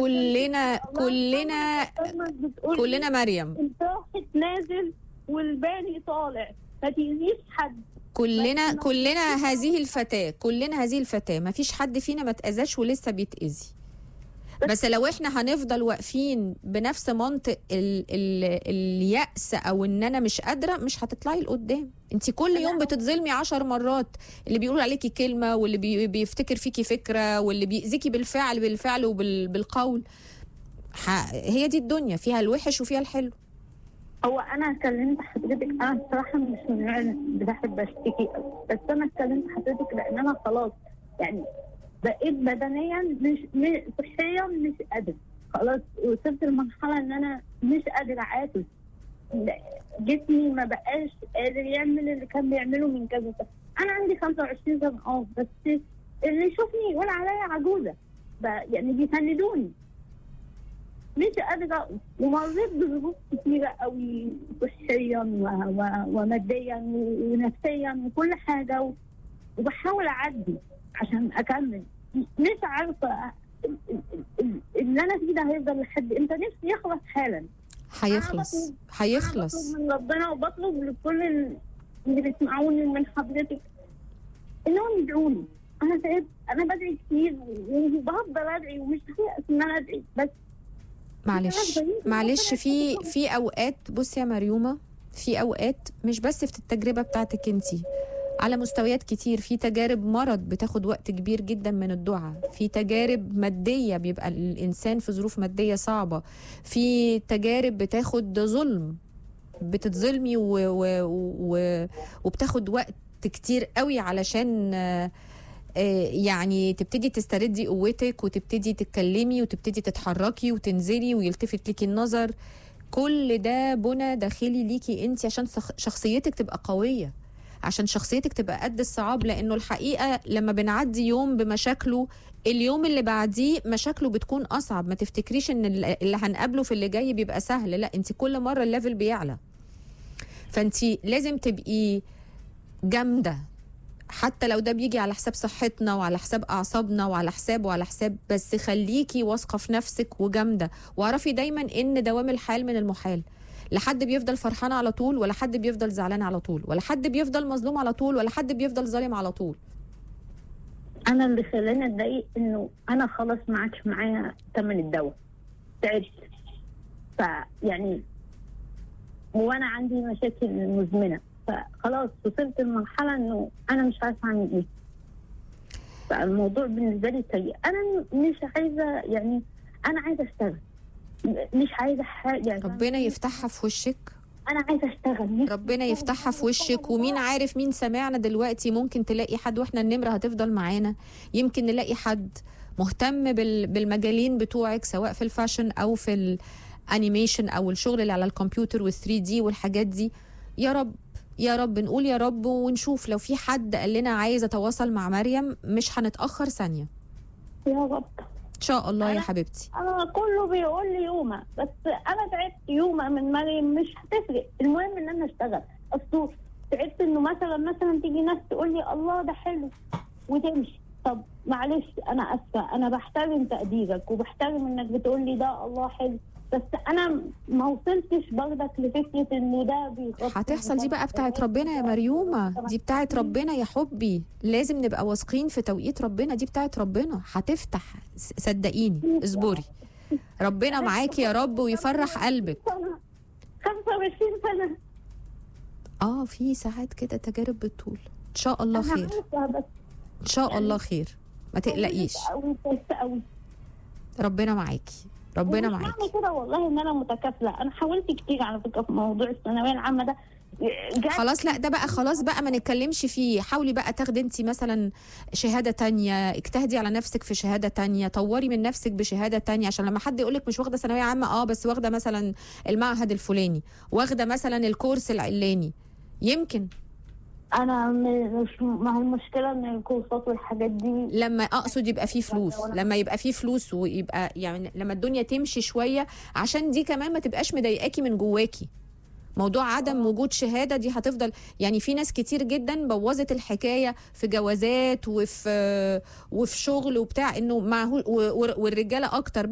كلنا كلنا بتقول كلنا مريم الضاحك نازل والباني طالع ما تأذيش حد كلنا كلنا هذه الفتاة كلنا هذه الفتاة ما فيش حد فينا ما اتأذاش ولسه بيتأذي بس لو احنا هنفضل واقفين بنفس منطق ال ال اليأس او ان انا مش قادرة مش هتطلعي لقدام انت كل يوم بتتظلمي عشر مرات اللي بيقول عليكي كلمة واللي بي بيفتكر فيكي فكرة واللي بيأذيكي بالفعل بالفعل وبالقول هي دي الدنيا فيها الوحش وفيها الحلو هو انا كلمت حضرتك انا بصراحه مش من النوع اللي بحب اشتكي أوي. بس انا كلمت حضرتك لان انا خلاص يعني بقيت بدنيا مش, مش صحيا مش قادر خلاص وصلت لمرحله ان انا مش قادر اعافس جسمي ما بقاش قادر يعمل اللي كان بيعمله من كذا سنه انا عندي 25 سنه اه بس اللي يشوفني يقول عليا عجوزه ب- يعني بيسندوني مش قادرة أقف ومريت بظروف كتيرة قوي صحيا و... و... وماديا و... ونفسيا وكل حاجة و... وبحاول أعدي عشان أكمل مش عارفة ال- ال- ال- اللي أنا فيه ده هيفضل لحد إمتى نفسي يخلص حالا هيخلص أنا هيخلص بطلب من ربنا وبطلب لكل ال- اللي بيسمعوني من حضرتك إنهم يدعوني أنا تعبت أنا بدعي كتير وبفضل أدعي ومش هيأس إن أنا أدعي بس معلش معلش في في اوقات بصي يا مريومه في اوقات مش بس في التجربه بتاعتك انت على مستويات كتير في تجارب مرض بتاخد وقت كبير جدا من الدعاء في تجارب ماديه بيبقى الانسان في ظروف ماديه صعبه في تجارب بتاخد ظلم بتتظلمي و و و وبتاخد وقت كتير قوي علشان آه، آه، يعني تبتدي تستردي قوتك وتبتدي تتكلمي وتبتدي تتحركي وتنزلي ويلتفت ليكي النظر كل ده بنى داخلي ليكي انت عشان شخ- شخصيتك تبقى قويه عشان شخصيتك تبقى قد الصعاب لانه الحقيقه لما بنعدي يوم بمشاكله اليوم اللي بعديه مشاكله بتكون اصعب ما تفتكريش ان ال- اللي هنقابله في اللي جاي بيبقى سهل لا انت كل مره الليفل بيعلى فانت لازم تبقي جامده حتى لو ده بيجي على حساب صحتنا وعلى حساب اعصابنا وعلى حساب وعلى حساب بس خليكي واثقه في نفسك وجامده واعرفي دايما ان دوام الحال من المحال لا حد بيفضل فرحان على طول ولا حد بيفضل زعلان على طول ولا حد بيفضل مظلوم على طول ولا حد بيفضل ظالم على طول انا اللي خلاني اتضايق انه انا خلاص ما عادش معايا ثمن الدواء تعبت فيعني وانا عندي مشاكل مزمنه فخلاص وصلت لمرحله انه انا مش عارفه اعمل ايه فالموضوع بالنسبه لي سيء انا مش عايزه يعني انا عايزه اشتغل مش عايزه حاجه يعني ربنا يفتحها في وشك انا عايزه اشتغل نفسي ربنا أشتغل. يفتحها في وشك ومين عارف مين سمعنا دلوقتي ممكن تلاقي حد واحنا النمرة هتفضل معانا يمكن نلاقي حد مهتم بال- بالمجالين بتوعك سواء في الفاشن او في الانيميشن او الشغل اللي على الكمبيوتر وال 3 دي والحاجات دي يا رب يا رب نقول يا رب ونشوف لو في حد قال لنا عايز اتواصل مع مريم مش هنتاخر ثانيه يا رب ان شاء الله يا أنا- حبيبتي انا كله بيقول لي يومه بس انا تعبت يومه من مريم مش هتفرق المهم ان انا اشتغل اصل تعبت انه مثلا مثلا تيجي ناس تقول لي الله ده حلو وتمشي طب معلش انا اسفه انا بحترم تقديرك وبحترم انك بتقول لي ده الله حلو بس انا ما وصلتش برضك لفكره انه ده بيغطي هتحصل دي بقى بتاعت ربنا يا مريومة دي بتاعت ربنا يا حبي لازم نبقى واثقين في توقيت ربنا دي بتاعت ربنا هتفتح س- صدقيني اصبري ربنا معاكي يا رب ويفرح قلبك سنه 25 سنه اه في ساعات كده تجارب بالطول ان شاء الله انا خير عارفه بس ان شاء الله خير ما تقلقيش قوي تعبت قوي ربنا معاكي ربنا ومش معاكي معنى كده والله ان انا متكافله انا حاولت كتير على فكره في موضوع الثانويه العامه ده جات خلاص لا ده بقى خلاص بقى ما نتكلمش فيه حاولي بقى تاخدي انت مثلا شهادة تانية اجتهدي على نفسك في شهادة تانية طوري من نفسك بشهادة تانية عشان لما حد يقولك مش واخدة ثانوية عامة اه بس واخدة مثلا المعهد الفلاني واخدة مثلا الكورس العلاني يمكن انا م- مش ما هي المشكله ان الكورسات والحاجات دي لما اقصد يبقى فيه فلوس لما يبقى فيه فلوس ويبقى يعني لما الدنيا تمشي شوية عشان دي كمان ما تبقاش مضايقاكي من جواكي موضوع عدم وجود شهاده دي هتفضل يعني في ناس كتير جدا بوظت الحكايه في جوازات وفي وفي شغل وبتاع انه معهول والرجاله اكتر